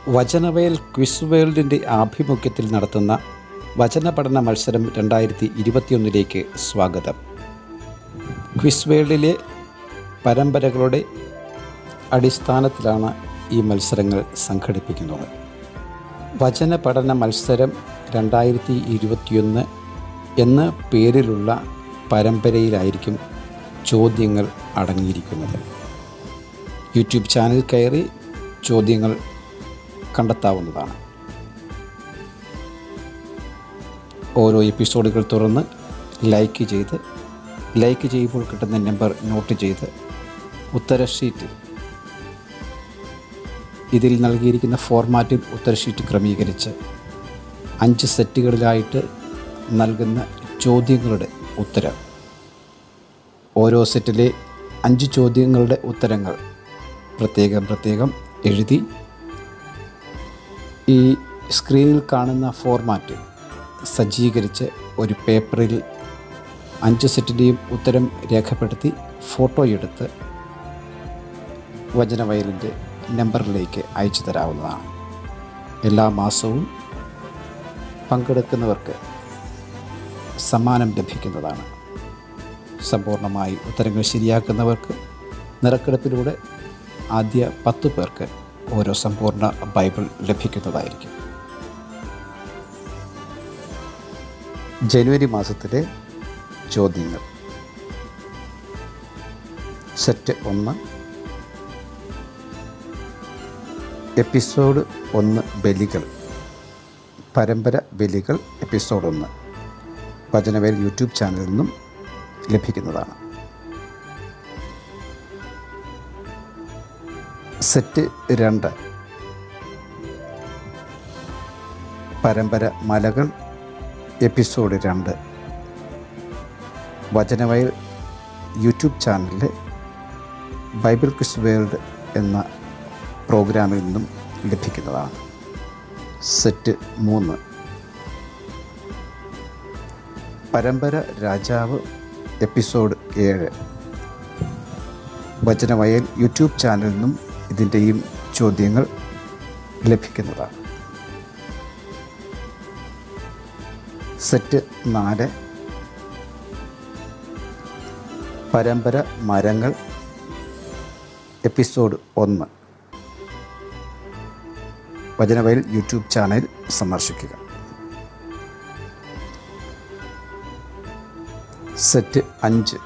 വചനവയൽ quiz വേൾഡിൻ്റെ ആഭിമുഖ്യത്തിൽ നടത്തുന്ന വചന പഠന മത്സരം രണ്ടായിരത്തി ഇരുപത്തിയൊന്നിലേക്ക് സ്വാഗതം ക്വിസ് വേൾഡിലെ പരമ്പരകളുടെ അടിസ്ഥാനത്തിലാണ് ഈ മത്സരങ്ങൾ സംഘടിപ്പിക്കുന്നത് വചന പഠന മത്സരം രണ്ടായിരത്തി ഇരുപത്തിയൊന്ന് എന്ന പേരിലുള്ള പരമ്പരയിലായിരിക്കും ചോദ്യങ്ങൾ അടങ്ങിയിരിക്കുന്നത് യൂട്യൂബ് ചാനൽ കയറി ചോദ്യങ്ങൾ കണ്ടെത്താവുന്നതാണ് ഓരോ എപ്പിസോഡുകൾ തുറന്ന് ലൈക്ക് ചെയ്ത് ലൈക്ക് ചെയ്യുമ്പോൾ കിട്ടുന്ന നമ്പർ നോട്ട് ചെയ്ത് ഉത്തര ഷീറ്റ് ഇതിൽ നൽകിയിരിക്കുന്ന ഫോർമാറ്റിൽ ഉത്തര ഷീറ്റ് ക്രമീകരിച്ച് അഞ്ച് സെറ്റുകളിലായിട്ട് നൽകുന്ന ചോദ്യങ്ങളുടെ ഉത്തരം ഓരോ സെറ്റിലെ അഞ്ച് ചോദ്യങ്ങളുടെ ഉത്തരങ്ങൾ പ്രത്യേകം പ്രത്യേകം എഴുതി ഈ സ്ക്രീനിൽ കാണുന്ന ഫോർമാറ്റ് സജ്ജീകരിച്ച് ഒരു പേപ്പറിൽ അഞ്ച് സെറ്റിൻ്റെയും ഉത്തരം രേഖപ്പെടുത്തി ഫോട്ടോ എടുത്ത് വചനവയലിൻ്റെ നമ്പറിലേക്ക് അയച്ചു തരാവുന്നതാണ് എല്ലാ മാസവും പങ്കെടുക്കുന്നവർക്ക് സമ്മാനം ലഭിക്കുന്നതാണ് സമ്പൂർണ്ണമായി ഉത്തരങ്ങൾ ശരിയാക്കുന്നവർക്ക് നിറക്കെടുപ്പിലൂടെ ആദ്യ പത്ത് പേർക്ക് ഓരോ സമ്പൂർണ്ണ ബൈബിൾ ലഭിക്കുന്നതായിരിക്കും ജനുവരി മാസത്തിലെ ചോദ്യങ്ങൾ സെറ്റ് ഒന്ന് എപ്പിസോഡ് ഒന്ന് ബലികൾ പരമ്പര ബലികൾ എപ്പിസോഡ് ഒന്ന് വചനവേൽ യൂട്യൂബ് ചാനലിൽ നിന്നും ലഭിക്കുന്നതാണ് സെറ്റ് രണ്ട് പരമ്പര മലകൾ എപ്പിസോഡ് രണ്ട് വചനവയൽ യൂട്യൂബ് ചാനലിലെ ബൈബിൾ ക്വിസ് വേൾഡ് എന്ന പ്രോഗ്രാമിൽ നിന്നും ലഭിക്കുന്നതാണ് സെറ്റ് മൂന്ന് പരമ്പര രാജാവ് എപ്പിസോഡ് ഏഴ് വചനവയൽ യൂട്യൂബ് ചാനലിൽ നിന്നും ഇതിൻ്റെയും ചോദ്യങ്ങൾ ലഭിക്കുന്നതാണ് സെറ്റ് നാല് പരമ്പര മരങ്ങൾ എപ്പിസോഡ് ഒന്ന് വചനവയൽ യൂട്യൂബ് ചാനൽ സന്ദർശിക്കുക സെറ്റ് അഞ്ച്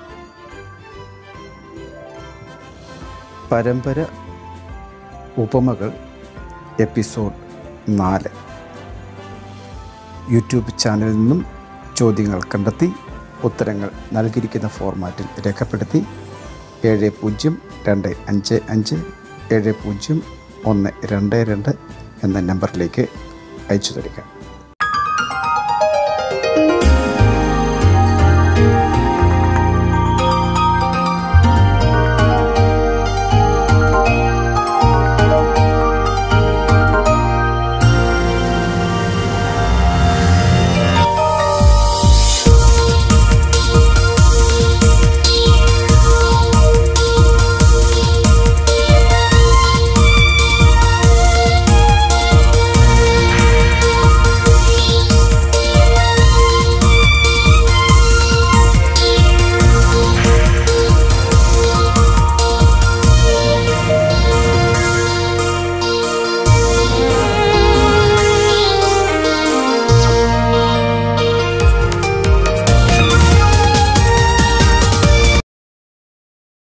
പരമ്പര ഉപമകൾ എപ്പിസോഡ് നാല് യൂട്യൂബ് ചാനലിൽ നിന്നും ചോദ്യങ്ങൾ കണ്ടെത്തി ഉത്തരങ്ങൾ നൽകിയിരിക്കുന്ന ഫോർമാറ്റിൽ രേഖപ്പെടുത്തി ഏഴ് പൂജ്യം രണ്ട് അഞ്ച് അഞ്ച് ഏഴ് പൂജ്യം ഒന്ന് രണ്ട് രണ്ട് എന്ന നമ്പറിലേക്ക് അയച്ചു തരിക